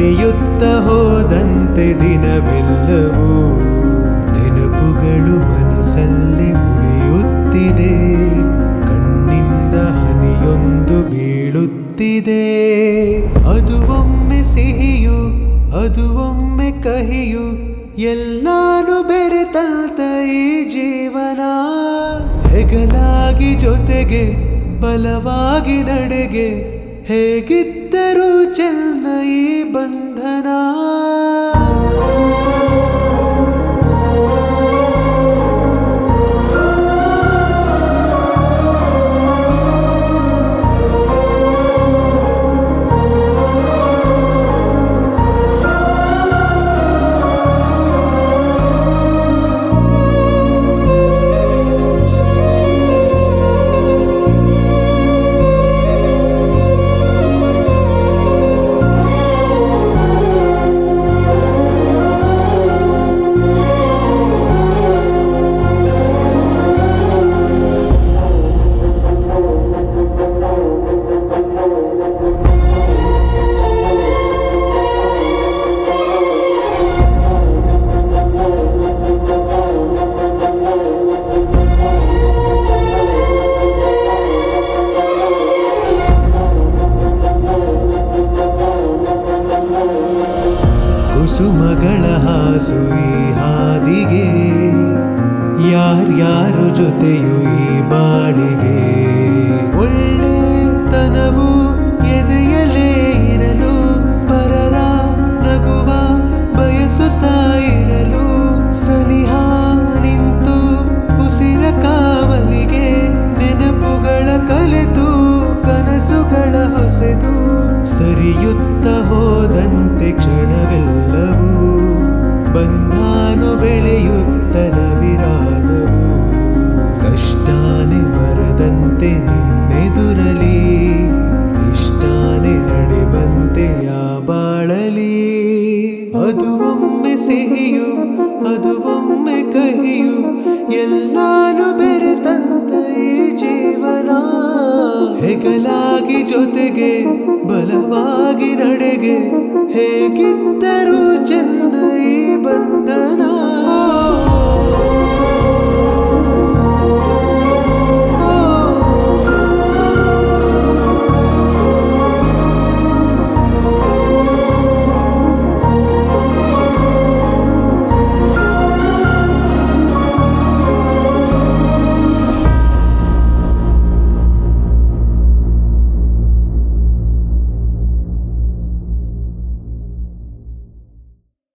ಕಳೆಯುತ್ತ ಹೋದಂತೆ ದಿನವೆಲ್ಲವೂ ನೆನಪುಗಳು ಮನಸ್ಸಲ್ಲಿ ಉಳಿಯುತ್ತಿದೆ ಕಣ್ಣಿಂದ ಹನಿಯೊಂದು ಬೀಳುತ್ತಿದೆ ಅದು ಒಮ್ಮೆ ಸಿಹಿಯು ಅದು ಒಮ್ಮೆ ಕಹಿಯು ಎಲ್ಲಾನು ಬೆರೆತಂತ ಈ ಜೀವನ ಹೆಗಲಾಗಿ ಜೊತೆಗೆ ಬಲವಾಗಿ ನಡೆಗೆ ಹೇಗಿದ್ದರೂ ಚೆನ್ನ ಈ ಬಂಧನ ಕುಸುಮಗಳ ಹಾಸು ಈ ಹಾದಿಗೆ ಯಾರ್ಯಾರು ಜೊತೆಯು ಈ ಬಾಳಿಗೆ ಒಳ್ಳೆತನವು ಎದೆಯಲೇ ಇರಲು ಪರರ ನಗುವ ಬಯಸುತ್ತಾ ಇರಲು ಸನಿಹ ನಿಂತು ಉಸಿರ ಕಾವಲಿಗೆ ನೆನಪುಗಳ ಕಲೆತು ಕನಸುಗಳ ಹೊಸೆದು ಸರಿಯುತ್ತ ಹೋದಂತೆ ಕ್ಷಣವೆಲ್ಲವೂ ಬಂಧಾನು ಬೆಳೆಯುತ್ತ ನವಿರಾದವು ಕಷ್ಟಾನೆ ಬರದಂತೆ ನಿನ್ನೆದುರಲಿ ಇಷ್ಟಾನೆ ನಡೆವಂತೆ ಯಾ ಬಾಳಲಿ ಅದು ಒಮ್ಮೆ ಸಿಹಿಯು ಅದು ಒಮ್ಮೆ ಕಹಿಯು ಎಲ್ಲಾನು ಬೆರೆತಂತ ಈ ಜೀವನ ಹೆಗಲಾಗಿ ಜೊತೆಗೆ ಬಲವಾಗಿ ನಡೆಗೆ ಹೇಗಿದ್ದರೂ ಚೆನ್ನ ಈ ಬಂಧ